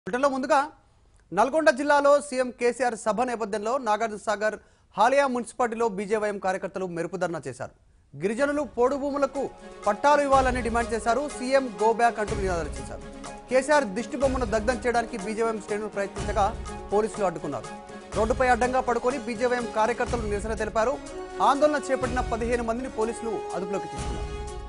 బ్రిటన్లో ముందుగా నల్గొండ జిల్లాలో సీఎం కేసీఆర్ సభ నేపథ్యంలో నాగార్జున సాగర్ హాలియా మున్సిపాలిటీలో బీజేవైఎం కార్యకర్తలు మెరుపు ధర్నా చేశారు గిరిజనులు పోడు భూములకు పట్టాలు ఇవ్వాలని డిమాండ్ చేశారు సీఎం గో బ్యాక్ అంటూ నినాదాలు చేశారు కేసీఆర్ దిష్టి బొమ్మను దగ్ధం చేయడానికి బీజేవైఎం శ్రేణులు ప్రయత్నించగా పోలీసులు అడ్డుకున్నారు రోడ్డుపై అడ్డంగా పడుకొని బీజేవైఎం కార్యకర్తలు నిరసన తెలిపారు ఆందోళన చేపట్టిన పదిహేను మందిని పోలీసులు అదుపులోకి తీసుకున్నారు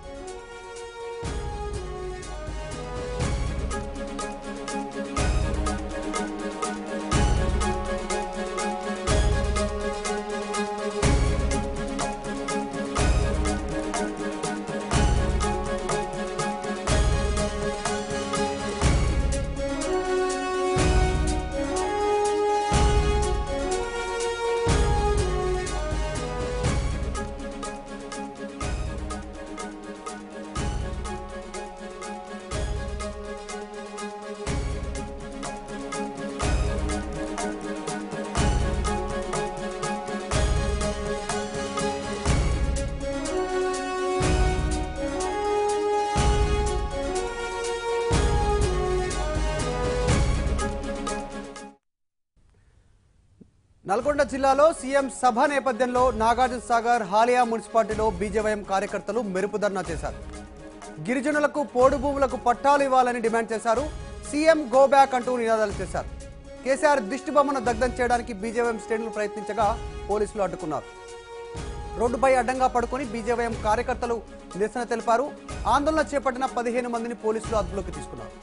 నల్గొండ జిల్లాలో సీఎం సభ నేపథ్యంలో నాగార్జున సాగర్ హాలియా మున్సిపాలిటీలో బీజేవైఎం కార్యకర్తలు మెరుపు ధర్నా చేశారు గిరిజనులకు పోడు భూములకు పట్టాలు ఇవ్వాలని డిమాండ్ చేశారు సీఎం గో బ్యాక్ అంటూ నినాదాలు చేశారు కేసీఆర్ దిష్టి బొమ్మను దగ్ధం చేయడానికి బీజేవైఎం శ్రేణులు ప్రయత్నించగా పోలీసులు అడ్డుకున్నారు రోడ్డుపై అడ్డంగా పడుకొని బీజేవైఎం కార్యకర్తలు నిరసన తెలిపారు ఆందోళన చేపట్టిన పదిహేను మందిని పోలీసులు అదుపులోకి తీసుకున్నారు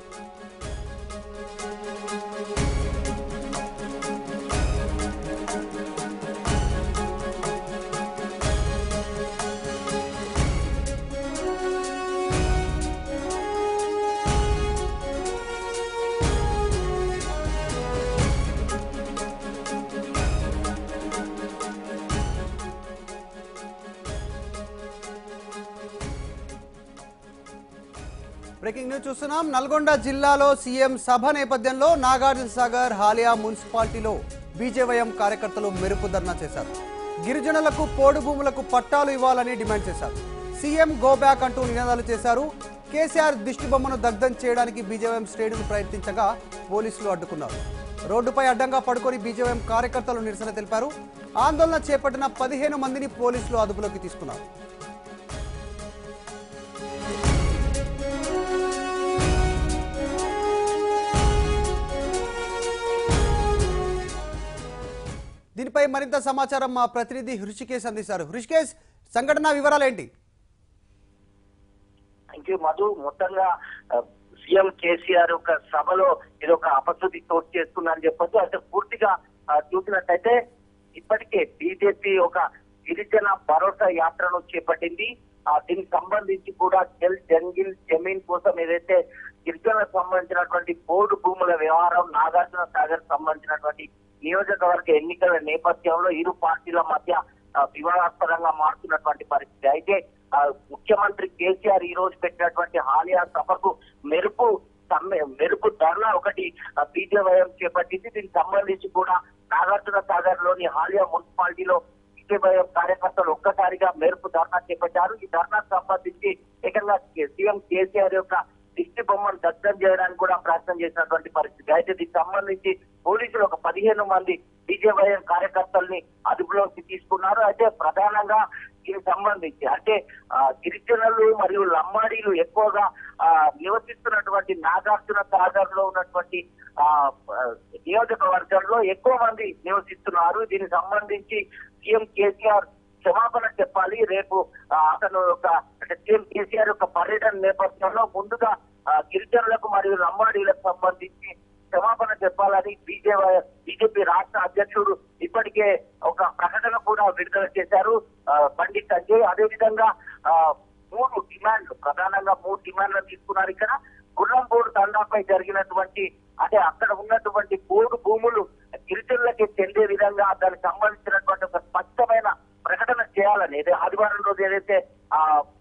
బ్రేకింగ్ న్యూస్ చూస్తున్నాం నల్గొండ జిల్లాలో సీఎం సభ నేపథ్యంలో నాగార్జున సాగర్ హాలియా మున్సిపాలిటీలో బీజేవైఎం కార్యకర్తలు మెరుపు ధర్నా చేశారు గిరిజనులకు పోడు భూములకు పట్టాలు ఇవ్వాలని డిమాండ్ చేశారు సీఎం గో బ్యాక్ అంటూ నినాదాలు చేశారు కేసీఆర్ దిష్టి బొమ్మను దగ్ధం చేయడానికి బీజేవైఎం శ్రేణులు ప్రయత్నించగా పోలీసులు అడ్డుకున్నారు రోడ్డుపై అడ్డంగా పడుకొని బీజేవైఎం కార్యకర్తలు నిరసన తెలిపారు ఆందోళన చేపట్టిన పదిహేను మందిని పోలీసులు అదుపులోకి తీసుకున్నారు దీనిపై మరింత సమాచారం మా ప్రతినిధి హృషికేశ్ అందిస్తారు హృషికేశ్ సంఘటన వివరాలు ఏంటి థ్యాంక్ యూ మధు మొత్తంగా ఆ, సీఎం కేసీఆర్ యొక్క సభలో ఇది ఒక అపశృతి చోటు చేస్తుందని చెప్పొచ్చు అంటే పూర్తిగా ఆ, చూసినట్టయితే ఇప్పటికే బీజేపీ ఒక గిరిజన భరోసా యాత్రను చేపట్టింది ఆ, దీనికి సంబంధించి కూడా జల్ జంగిల్ జమీన్ కోసం ఏదైతే గిరిజనులకు సంబంధించినటువంటి పోడు భూముల వ్యవహారం నాగార్జున సాగర్ సంబంధించినటువంటి నియోజకవర్గ ఎన్నికల నేపథ్యంలో ఇరు పార్టీల మధ్య ఆ, వివాదాస్పదంగా మారుతున్నటువంటి పరిస్థితి అయితే ఆ, ముఖ్యమంత్రి కేసీఆర్ ఈ రోజు పెట్టినటువంటి హాలియా సభకు మెరుపు సమ్మె మెరుపు ధర్నా ఒకటి బీజేవైఎం చేపట్టింది దీనికి సంబంధించి కూడా నాగార్జున సాగర్ లోని హాలియా మున్సిపాలిటీలో బీజేవైఎం కార్యకర్తలు ఒక్కసారిగా మెరుపు ధర్నా చేపట్టారు ఈ ధర్నాకు సంబంధించి ఏకంగా సీఎం కేసీఆర్ యొక్క దిష్టి బొమ్మను దగ్ధం చేయడానికి కూడా ప్రయత్నం చేసినటువంటి పరిస్థితి అయితే దీనికి సంబంధించి పోలీసులు ఒక పదిహేను మంది బీజేవైఎం కార్యకర్తల్ని అదుపులోకి తీసుకున్నారు అయితే ప్రధానంగా దీనికి సంబంధించి అంటే ఆ, గిరిజనులు మరియు లంబాడీలు ఎక్కువగా ఆ, నివసిస్తున్నటువంటి నాగార్జున సాగర్ లో ఉన్నటువంటి ఆ ఆ, నియోజకవర్గంలో ఎక్కువ మంది నివసిస్తున్నారు దీనికి సంబంధించి సీఎం కేసీఆర్ క్షమాపణ చెప్పాలి రేపు ఆ, అతను ఒక అంటే సీఎం కేసీఆర్ యొక్క పర్యటన నేపథ్యంలో ముందుగా ఆ, గిరిజనులకు మరియు లంబాడీలకు సంబంధించి క్షమాపణ చెప్పాలని బీజేపీ బీజేపీ రాష్ట్ర అధ్యక్షుడు ఇప్పటికే ఒక ప్రకటన కూడా విడుదల చేశారు ఆ, పండిట్ సంజయ్ అదే విధంగా ఆ, మూడు డిమాండ్లు ప్రధానంగా మూడు డిమాండ్లు తీసుకున్నారు ఇక్కడ గుర్రంపూడి తండాపై జరిగినటువంటి అంటే అక్కడ ఉన్నటువంటి మూడు భూములు గిరిజనులకి చెందే విధంగా దానికి సంబంధించినటువంటి ఒక స్పష్టమైన ప్రకటన చేయాలని ఏదో ఆదివారం రోజు ఏదైతే ఆ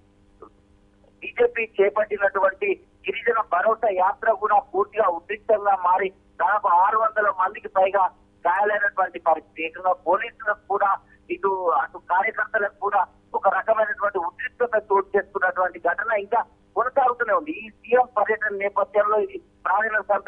బీజేపీ చేపట్టినటువంటి గిరిజన భరోసా యాత్ర కూడా పూర్తిగా ఉద్రిక్తంగా మారి దాదాపు ఆరు వందల మందికి పైగా గాయాలైనటువంటి పరిస్థితి ఏకంగా పోలీసులకు కూడా ఇటు అటు కార్యకర్తలకు కూడా ఒక రకమైనటువంటి ఉద్రిక్తత చోటు చేసుకున్నటువంటి ఘటన ఇంకా కొనసాగుతూనే ఉంది ఈ సీఎం పర్యటన నేపథ్యంలో ఇది ప్రాణులను సంతరిస్తుంది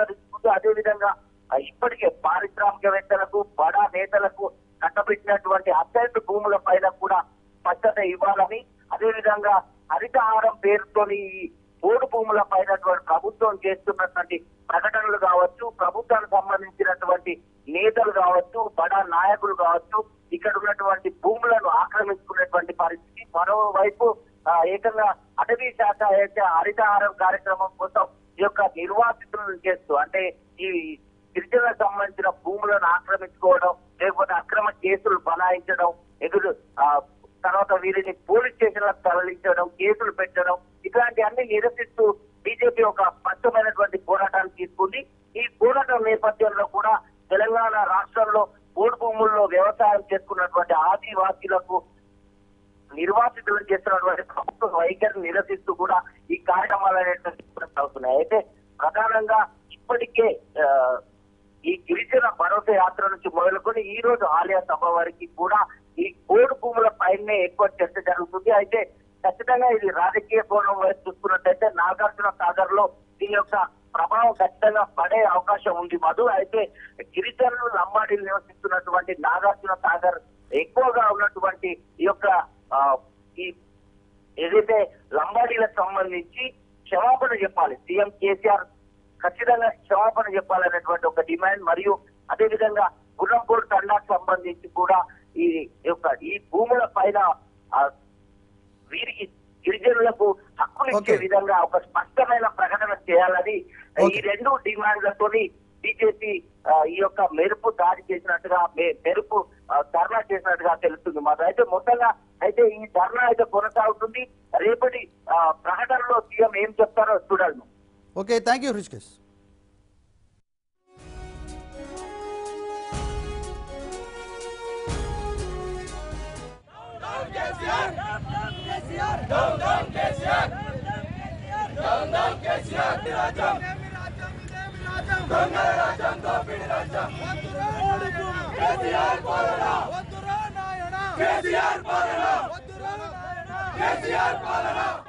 కావచ్చు అదే విధంగా ఆ, ఇప్పటికే పారిశ్రామికవేత్తలకు బడా నేతలకు కట్టబెట్టినటువంటి అసైన్డ్ భూముల పైన కూడా స్పష్టత ఇవ్వాలని అదే విధంగా హరితహారం పేరుతోని ఈ పోడు భూముల పైన ప్రభుత్వం చేస్తున్నటువంటి ప్రకటనలు కావచ్చు ప్రభుత్వానికి సంబంధించినటువంటి నేతలు కావచ్చు బడా నాయకులు కావచ్చు ఇక్కడ ఉన్నటువంటి భూములను ఆక్రమించుకునేటువంటి పరిస్థితి మరోవైపు ఆ, ఏకంగా అటవీ శాఖ అయితే హరితహారం కార్యక్రమం కోసం ఈ యొక్క నిర్వాసితులను చేస్తూ అంటే ఈ గిరిజనులకు సంబంధించిన భూములను ఆక్రమించుకోవడం లేకపోతే అక్రమ కేసులు బనాయించడం ఎదురు ఆ, తర్వాత వీరిని పోలీస్ స్టేషన్లకు తరలించడం కేసులు పెట్టడం ఇట్లాంటి అన్ని నిరసిస్తూ బీజేపీ ఒక స్పష్టమైనటువంటి పోరాటాన్ని తీసుకుంది ఈ పోరాటం నేపథ్యంలో కూడా తెలంగాణ రాష్ట్రంలో పోడు భూముల్లో వ్యవసాయం చేసుకున్నటువంటి ఆదివాసీలకు నిర్వాసితులు చేస్తున్నటువంటి ప్రభుత్వ వైఖరిని నిరసిస్తూ కూడా ఈ కార్యక్రమాలు అనేటువంటి కొనసాగుతున్నాయి అయితే ప్రధానంగా ఇప్పటికే ఆ, ఈ గిరిజన భరోసా యాత్ర నుంచి మొదలుకొని ఈ రోజు ఆలయ సభ వరకు కూడా ఈ కోడు భూముల పైనే ఎక్కువ చర్చ జరుగుతుంది అయితే ఖచ్చితంగా ఇది రాజకీయ కోణం వైపు చూసుకున్నట్టయితే నాగార్జున సాగర్ లో దీని యొక్క ప్రభావం ఖచ్చితంగా పడే అవకాశం ఉంది మధు అయితే గిరిజనులు లంబాడీలు నివసిస్తున్నటువంటి నాగార్జున సాగర్ ఎక్కువగా ఉన్నటువంటి ఈ యొక్క ఆ, ఈ ఏదైతే లంబాడీలకు సంబంధించి క్షమాపణ చెప్పాలి సీఎం కేసీఆర్ ఖచ్చితంగా క్షమాపణ చెప్పాలనేటువంటి ఒక డిమాండ్ మరియు అదే విధంగా గుర్రంపూర్ తండాకు సంబంధించి కూడా ఈ యొక్క ఈ భూముల పైన ఆ, వీరికి గిరిజనులకు హక్కులు ఇచ్చే Okay. విధంగా ఒక స్పష్టమైన ప్రకటన చేయాలని ఈ Okay. రెండు డిమాండ్లతోని బీజేపీ ఈ యొక్క మెరుపు దాడి చేసినట్టుగా మె- మెరుపు ఆ, ధర్నా చేసినట్టుగా తెలుస్తుంది మాకు అయితే మొత్తంగా అయితే ఈ ధర్నా అయితే కొనసాగుతుంది రేపటి ఆ, ప్రకటనలో సీఎం ఏం చెప్తారో చూడాలి okay thank you Hrishikesh KCR పాలన వద్దురా నాయన కేసీఆర్ పాలన వద్దురా నాయన కేసీఆర్ పాలన